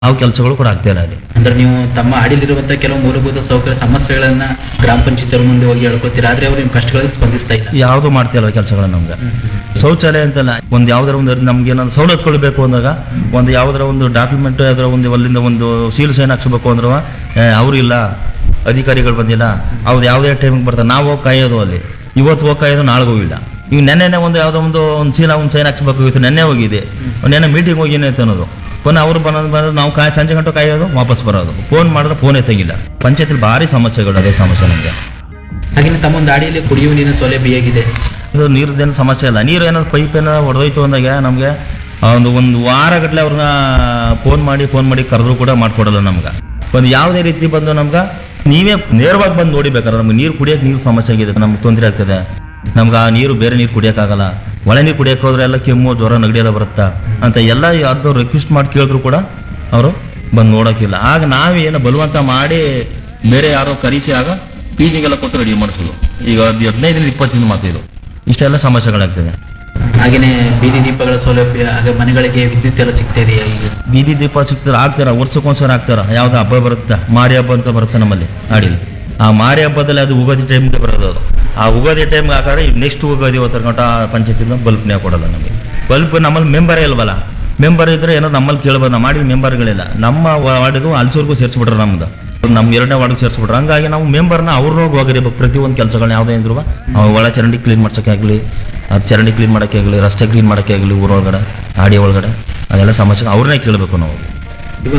ಅವು ಕೆಲಸಗಳು ಕೂಡ ಆಗ್ತಾ ಇಲ್ಲ ಅಲ್ಲಿ ಅಂದ್ರೆ ನೀವು ತಮ್ಮ ಆಡಿಲಿರುವಂತಹ ಕೆಲವು ಮೂಲಭೂತ ಸೌಕರ್ಯ ಸಮಸ್ಯೆಗಳನ್ನ ಗ್ರಾಮ ಪಂಚಾಯತ್ ಮುಂದೆ ಹೋಗಿ ಹೇಳ್ಕೊತೀರಾ ಆದ್ರೆ ಅವ್ರು ನಿಮ್ ಕಷ್ಟಗಳಿಗೆ ಸ್ಪಂದಿಸ್ತಾ ಇಲ್ಲ ಯಾವುದು ಮಾಡ್ತಿಲ್ಲ ಕೆಲಸಗಳು ನಮ್ಗೆ ಶೌಚಾಲಯ ಅಂತಲ್ಲ ಒಂದು ಯಾವ್ದಾರ ಒಂದು ನಮ್ಗೆ ಏನಾದ್ರು ಸವಲತ್ತುಗಳು ಬೇಕು ಅಂದಾಗ ಒಂದು ಯಾವ್ದಾರ ಒಂದು ಡಾಕ್ಯುಮೆಂಟ್ ಯಾವ್ದಾರ ಒಂದು ಅಲ್ಲಿಂದ ಒಂದು ಸೀಲ್ ಸೈನ್ ಹಾಕ್ಸ್ಬೇಕು ಅಂದ್ರೂ ಅವರು ಇಲ್ಲ ಅಧಿಕಾರಿಗಳು ಬಂದಿಲ್ಲ ಅವ್ರು ಯಾವುದೇ ಟೈಮಿಗೆ ಬರ್ತಾರೆ ನಾವು ಹೋಗಿ ಕಾಯೋದು ಅಲ್ಲಿ ಇವತ್ತು ಹೋಗಿ ಕಾಯೋದು ನಾಳೆಗೆ ಹೋಗಿಲ್ಲ ಈಗ ನೆನ್ನೆನೆ ಒಂದು ಯಾವುದೋ ಒಂದು ಒಂದು ಸೀಲ ಒಂದು ಸೈನ್ ಹಾಕ್ಸ್ಬೇಕಾಗಿತ್ತು ನೆನ್ನೆ ಹೋಗಿದೆ ನೆನ್ನೆ ಮೀಟಿಂಗ್ ಹೋಗಿ ಏನೈತೆ ಅನ್ನೋದು ಪುನಃ ಅವ್ರು ಬಂದು ಬಂದು ನಾವು ಕಾಯಿ ಸಂಜೆ ಗಂಟೆ ಕಾಯೋದು ವಾಪಸ್ ಬರೋದು ಫೋನ್ ಮಾಡಿದ್ರೆ ಫೋನೇ ತೆಗಿಲ್ಲ ಪಂಚಾಯತಿಲಿ ಭಾರಿ ಸಮಸ್ಯೆಗಳು ಅದೇ ಸಮಸ್ಯೆ ನಮಗೆ ಹಾಗೆ ತಮ್ಮ ಒಂದು ಆಡಿಯಲ್ಲಿ ಕುಡಿಯುವ ನೀರಿನ ಸೌಲಭ್ಯ ಹೇಗಿದೆ ಇದು ನೀರ್ದೇನು ಸಮಸ್ಯೆ ಇಲ್ಲ ನೀರು ಏನಾದ್ರು ಪೈಪ್ ಏನಾದ್ರು ಹೊಡೆದೋಯ್ತು ಅಂದಾಗ ನಮಗೆ ಒಂದು ಒಂದು ವಾರ ಗಟ್ಟಲೆ ಅವ್ರನ್ನ ಫೋನ್ ಮಾಡಿ ಫೋನ್ ಮಾಡಿ ಕರೆದ್ರು ಕೂಡ ಮಾಡ್ಕೊಡಲ್ಲ ನಮ್ಗೆ ಒಂದು ಯಾವುದೇ ರೀತಿ ಬಂದು ನಮ್ಗೆ ನೀವೇ ನೇರವಾಗಿ ಬಂದು ನೋಡಿಬೇಕಾದ್ರೆ ನಮ್ಗೆ ನೀರು ಕುಡಿಯೋಕೆ ನೀರು ಸಮಸ್ಯೆ ಆಗಿದೆ ನಮ್ಗೆ ತೊಂದರೆ ಆಗ್ತದೆ ನಮ್ಗೆ ಆ ನೀರು ಬೇರೆ ನೀರು ಕುಡಿಯೋಕ್ಕಾಗಲ್ಲ ಒಳೆ ನೀರು ಕುಡಿಯೋಕೆ ಹೋದ್ರೆ ಎಲ್ಲ ಕೆಮ್ಮು ಜ್ವರ ನೆಗಡಿ ಎಲ್ಲ ಬರುತ್ತಾ ಅಂತ ಎಲ್ಲ ಯಾರ್ದು ರಿಕ್ವೆಸ್ಟ್ ಮಾಡಿ ಕೇಳಿದ್ರು ಕೂಡ ಅವರು ಬಂದು ನೋಡೋಕ್ಕಿಲ್ಲ ಆಗ ನಾವೇನು ಬಲವಂತ ಮಾಡಿ ಬೇರೆ ಯಾರೋ ಕರೀತಿ ಆಗ ಪೀಜಿಗೆಲ್ಲ ಕೊಟ್ಟು ರೆಡಿ ಮಾಡಿಸೋದು ಈಗ ಅದು ಹದಿನೈದರಿಂದ ಇಪ್ಪತ್ತು ದಿನ ಮಾತಿದು ಇಷ್ಟೆಲ್ಲ ಸಮಸ್ಯೆಗಳಾಗ್ತದೆ ಹಾಗೇನೆ ಬೀದಿ ದೀಪಗಳ ಸೌಲಭ್ಯ ಹಾಗೆ ಮನೆಗಳಿಗೆ ವಿದ್ಯುತ್ ಎಲ್ಲ ಸಿಗ್ತಾ ಇದೆಯಾ ಈಗ ಬೀದಿ ದೀಪ ಸಿಗ್ತಾರ ಆಗ್ತಾರ ವರ್ಷಕ್ಕೊಂದ್ಸಲ ಆಗ್ತಾರ ಯಾವ್ದು ಹಬ್ಬ ಬರುತ್ತಾ ಮಾರಿ ಹಬ್ಬ ಅಂತ ಬರುತ್ತೆ ನಮ್ಮಲ್ಲಿ ಆಡಿಲಿ ಆ ಮಾರಿ ಹಬ್ಬದಲ್ಲಿ ಅದು ಉಗಾದಿ ಟೈಮ್ಗೆ ಬರೋದು ಅದು ಆ ಉಗಾದಿ ಟೈಮ್ಗೆ ಹಾಕಿದ್ರೆ ನೆಕ್ಸ್ಟ್ ಉಗಾದಿ ಹೋಗ್ತಾರೆ ಗಂಟ ಪಂಚಾಯತಿಂದ ಬಲ್ಪ್ನೇ ಕೊಡಲ್ಲ ನಮಗೆ ಬಲ್ಪ್ ನಮ್ಮಲ್ಲಿ ಮೆಂಬರೇ ಇಲ್ವಲ್ಲ ಮೆಂಬರ್ ಇದ್ರೆ ಏನೋ ನಮ್ಮಲ್ಲಿ ಕೇಳ್ಬೋದು ನಾವು ಮಾಡಿ ಮೆಂಬರ್ಗಳಿಲ್ಲ ನಮ್ಮ ವಾರ್ಡಿಗೂ ಅಲ್ಸೂರ್ಗೂ ಸೇರಿಸ್ಬಿಟ್ರೆ ನಮ್ದು ನಮ್ಮ ಎರಡನೇ ವಾರ್ಡ್ಗೆ ಸೇರಿಸ್ಬಿಟ್ರು ಹಂಗಾಗಿ ನಾವು ಮೆಂಬರ್ನ ಅವ್ರನ್ನ ಹೋಗಿರ್ಬೇಕು ಪ್ರತಿಯೊಂದು ಕೆಲಸಗಳನ್ನ ಯಾವುದೇ ಇದ್ರು ಒಳ ಚರಂಡಿ ಕ್ಲೀನ್ ಮಾಡ್ಸೋಕ್ಕಾಗಲಿ ಅದು ಚರಂಡಿ ಕ್ಲೀನ್ ಮಾಡೋಕ್ಕೆ ಆಗಲಿ ರಸ್ತೆ ಕ್ಲೀನ್ ಮಾಡೋಕ್ಕೆ ಆಗಲಿ ಊರೊಳಗಡೆ ಆಡಿ ಒಳಗಡೆ ಅದೆಲ್ಲ ಸಮಸ್ಯೆ ಅವ್ರನ್ನೇ ಕೇಳಬೇಕು ನಾವು